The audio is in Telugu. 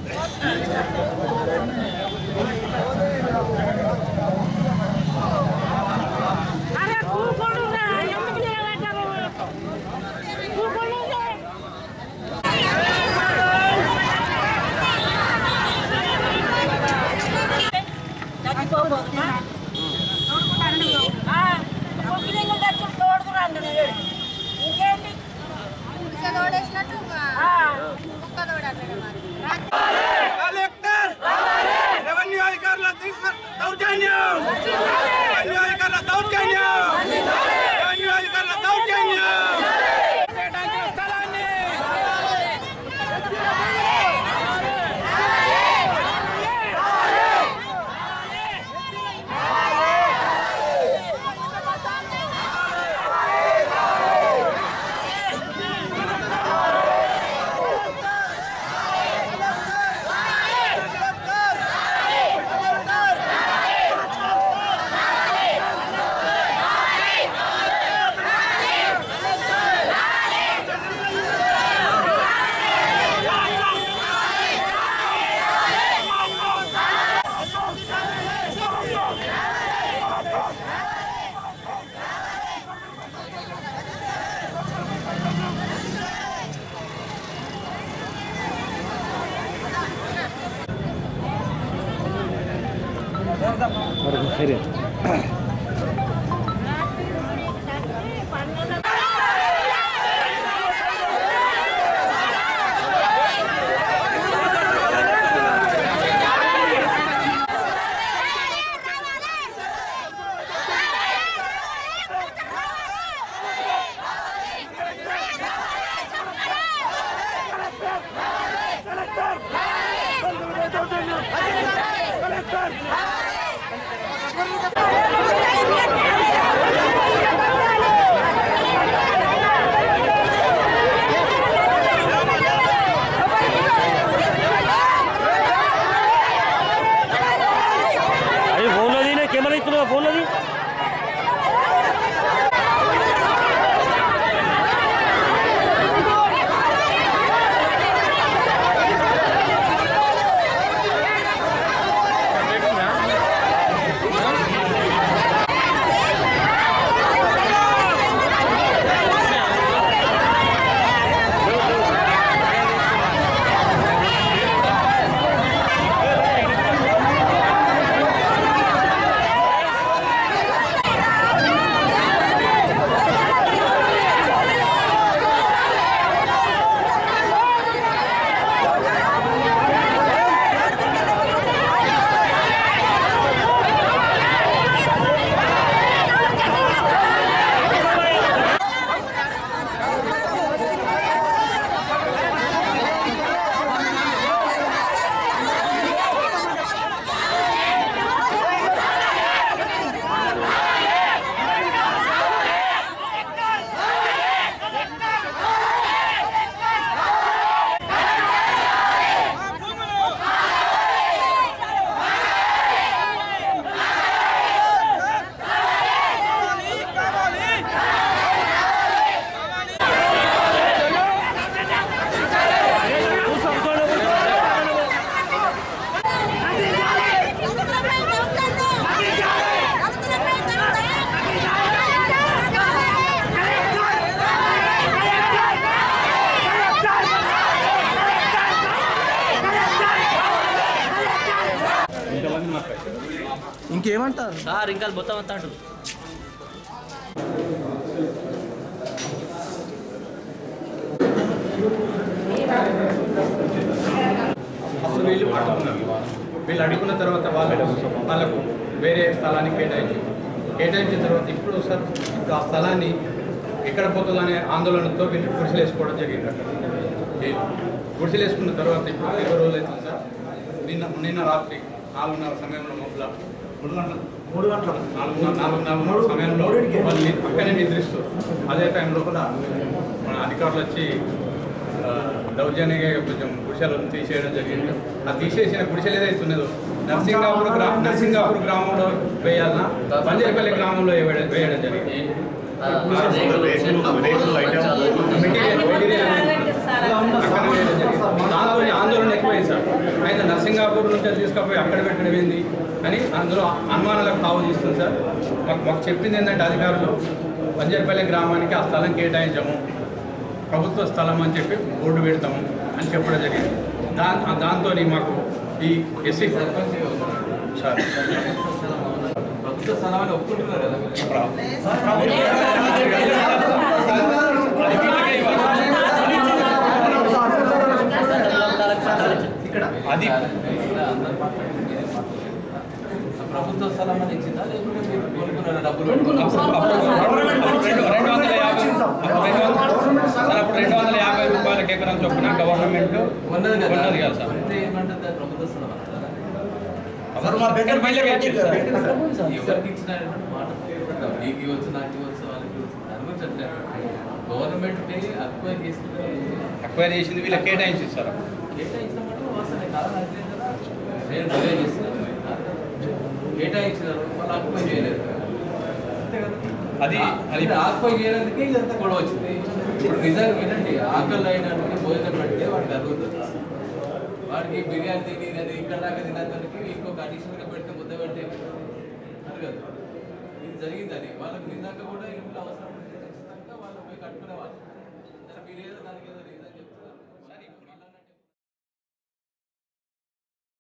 అరే కూకోడు ఎందుకు నిలబెట్టారు కూకోడు ఇంకేంటి గుడిసె తోడేసినట్టు ఆ. కుక్క తోడట్లేదు మరి కలెక్టర్ రెవెన్యూ అధికారుల తీసు- దౌర్జన్యం రెవెన్యూ అధికారుల దౌర్జన్యం రెవెన్యూ అధికారుల దౌర్జన్యం కేటాయించిన స్థలాన్ని అవి ఫోన్లో తీనే కెమెరా ఇస్తున్నావా ఫోన్లో తీ ఇంకేమంటారు సార్ ఇంకా మొత్తం అంతా అంటారు అసలు వీళ్ళు పట్టుకున్నారు వీళ్ళు అడుగున్న తర్వాత వాళ్ళు వాళ్ళకు వేరే స్థలానికి కేటాయించి కేటాయించిన తర్వాత ఇప్పుడు సార్ ఇప్పుడు ఆ స్థలాన్ని ఎక్కడ పోతుందనే ఆందోళనతో వీళ్ళు గుడిసెలు వేసుకోవడం జరిగింది అక్కడ ఈ గుడిసెలు వేసుకున్న తర్వాత ఇప్పుడు ఇరవై రోజులు అవుతుంది సార్ నిన్న నిన్న రాత్రి నాలుగున్నర సమయంలో మొదల మూడు గంటల మూడు గంటల నాలుగున్నర నాలుగున్నర మూడు సమయంలో వాళ్ళు అక్కడే నిద్రిస్తూ అదే టైం లోపల మన అధికారులు వచ్చి ఆ, దౌర్జన్యంగా కొంచెం గుడిసెలను తీసేయడం జరిగింది ఆ తీసేసిన గుడిసెలు ఏదైతే ఉన్నదో నర్సింగాపూర్ గ్రా నర్సింగాపూర్ గ్రామంలో వేయాలన్నా బంజరపల్లి గ్రామంలో వేయడం వేయడం జరిగింది మెటీరియల్ మెటీరియల్ అనేది అక్కడ వేయడం జరిగింది దాంతో ఆందోళన ఎక్కువైంది సార్ ఊరు నుంచి అది తీసుకుపోయి అక్కడ పెట్టడం ఏంది అని అందులో అనుమానాలకు తావు తీస్తుంది సార్ మాకు మాకు చెప్పింది ఏంటంటే అధికారులు పంజర్పల్లి గ్రామానికి ఆ స్థలం కేటాయించము ప్రభుత్వ స్థలం అని చెప్పి బోర్డు పెడతాము అని చెప్పడం జరిగింది దా దాంతో మాకు ఈ ఎస్సీ సార్ ప్రభుత్వ స్థలాన్ని ఒప్పుకుంటున్నారు కదా మీరు. అది ఇలా అందరూ మాట్లాడండి. ఆ ప్రభుత్వ స్థలం అని ఇచ్చిందా లేకుంటే మీరు కొనుక్కున్నారా డబ్బులు పెట్టుకొని? రెండు రెండు వందల యాభై అప్పుడు రెండు వందల- సార్ అప్పుడు రెండు వందల యాభై రూపాయలకి ఎకరం చొప్పున గవర్నమెంట్ ఉన్నది కదా ఉన్నది కదా సార్ అంటే ఏమంటుంది అది ప్రభుత్వ స్థలం అంటారా? ఎక్కడ బయలుకి ఇచ్చింది సార్. ఎవరికి ఇచ్చిన మాట నీకు ఇవ్వచ్చు నాకు ఇవ్వచ్చు వాళ్ళకి ఇవ్వచ్చు దాని గురించి అంటే గవర్నమెంట్ అక్వైర్ చేసుకుంటే అక్వైర్ చేసింది వీళ్ళకి కేటాయించింది సార్ కేటాయించిన మాట వాసనే కాదు అంటే నేను డిలే చేస్తున్నాను కేటాయించినారు వాళ్ళు అక్వైర్ చేయలేదు అంతే కదా అది అది అది ఆక్వైర్ చేయడానికి ఇదంతా గొడవ వచ్చింది ఇప్పుడు నిజంగా వినండి ఆకలి అయినానికి భోజనం పెడితే వాడికి అరుగుతుంది వాడికి బిర్యానీ తిని అది ఇక్కడ దాకా తినడానికి ఇంకొక అడిషనల్గా పెడితే ముద్ద పెడితే అరగదు ఇది జరిగింది అది వాళ్ళకి నిజంగా కూడా ఇల్లు అవసరం ఉంటే ఖచ్చితంగా వాళ్ళు పోయి కట్టుకునేవాళ్ళు సరే మీరు ఏదో దానికి ఏదో